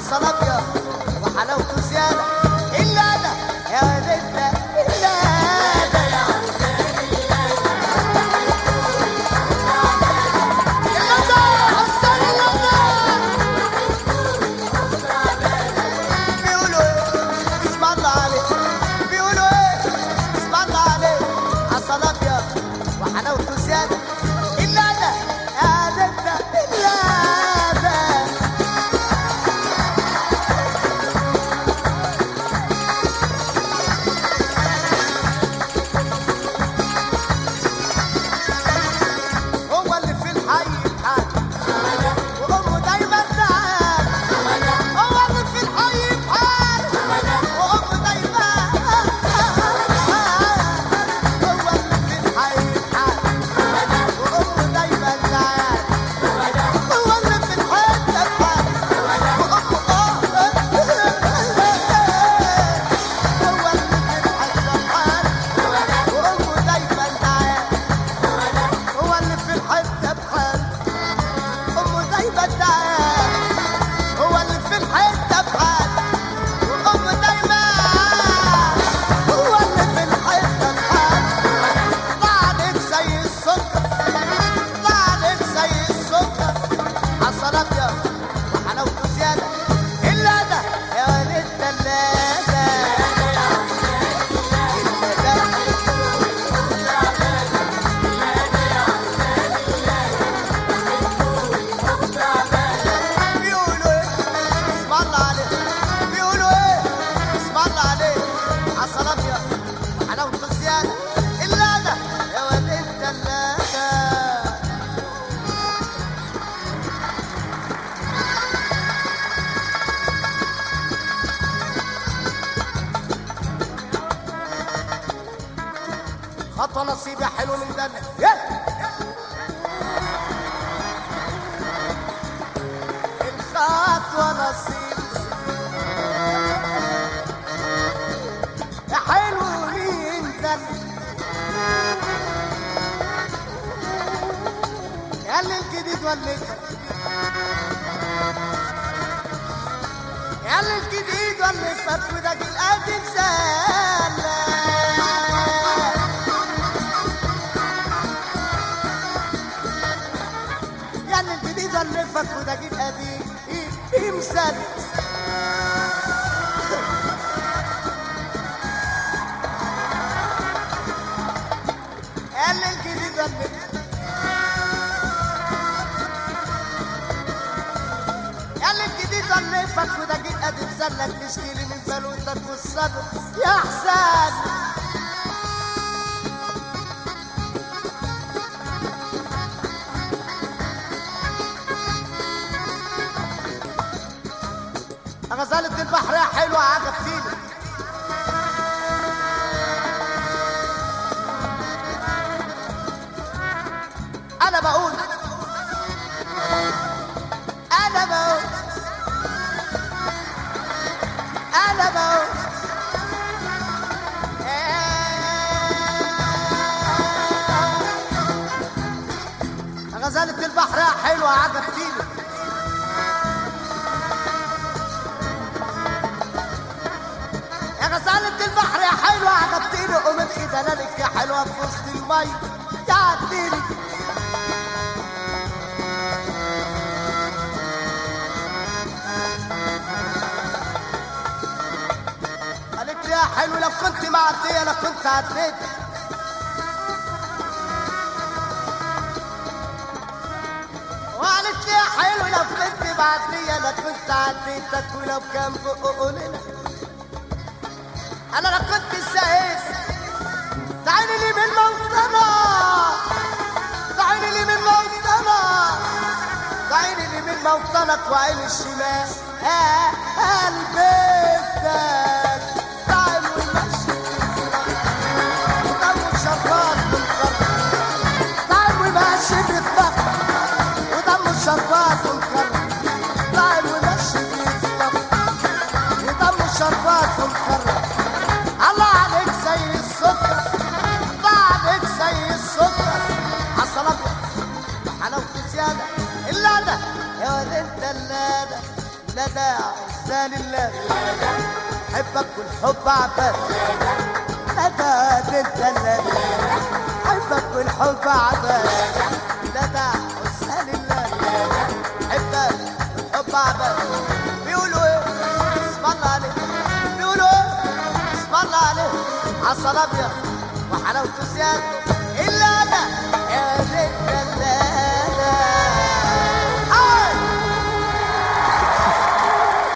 عسل ابيض وحلاوته زياده الا انا يا ولدنا الا انا اللذة حسن اللذة بيقولوا ايه اسم الله عليك بيقولوا ايه اسم الله عليك عسل ابيض وحلاوته زياده الا انا يا ولدنا الا انا هو اللي في الحي بحال وامه دايما تعال هو اللي في الحي بحال وامه دايما هو اللي في الحي بحال وامه دايما تعال هو اللي في الحته بحال وامه اه هو اللي في الحته بحال وامه دايما تعال هو اللي في الحته بحال امه دايما تعال هو اللي في الحته بحال وامه دايما هو اللي في الحته بحال طعنت زي السكر طعنت زي السكر عسل ابيض وحلاوته زياده الا ده يا ولد الثلاجه بيقولوا ايه اسم الله عليك بيقولوا ايه اسم الله عليك عسل ابيض وحلاوته زياده الا انا يا ولد الثلاجه خطوه نصيب يا حلو من دمك يلا الخطوة نصيب يا حلو مين ده يا اللي الجديد وليتك يا اللي الجديد وليتك وداك القديم سلام يعني الجديد اللفك وده جيل قديم ايه ايه مثال قال الجديد اللفك قال الجديد اللفك وده جيل قديم سلك تشكيلي من بلوتك والصدر يا حسان غزالة البحر يا حلوة عجبتيني أنا بقول أنا بقول أنا بقول غزالة البحر يا حلوة عجبتيني يا غزالة البحر يا حلوة عجبتيني قومت خدلالك يا حلوة في وسط المي تعديني قالت لي يا حلو لو كنت معدية انا كنت عديت وقالت لي يا حلو لو كنت معدية انا كنت عديتك ولو كان بقولنا انا لو كنت سايس تعالي لي من موطنا تعالي لي من موطنا تعالي لي من موطنك وعين الشمال ها قلبك تعالي ونمشي ودم شربات ونكرر تعالي ونمشي بالضبط ودم شربات ونكرر تعالي ونمشي بالضبط ودم شربات ونكرر الله عليك زي السكر بعدك زي السكر عسل ابيض حلاوته زياده الا انا يا ولد الدلاله لا داعي حسان الله حبك والحب عباد ندى تتسلل حبك والحب عباد ندى حسان الله حبك والحب عباد بيقولوا ايه اسم الله عليه بيقولوا ايه اسم الله عليه عسل ابيض وحلاوته زياده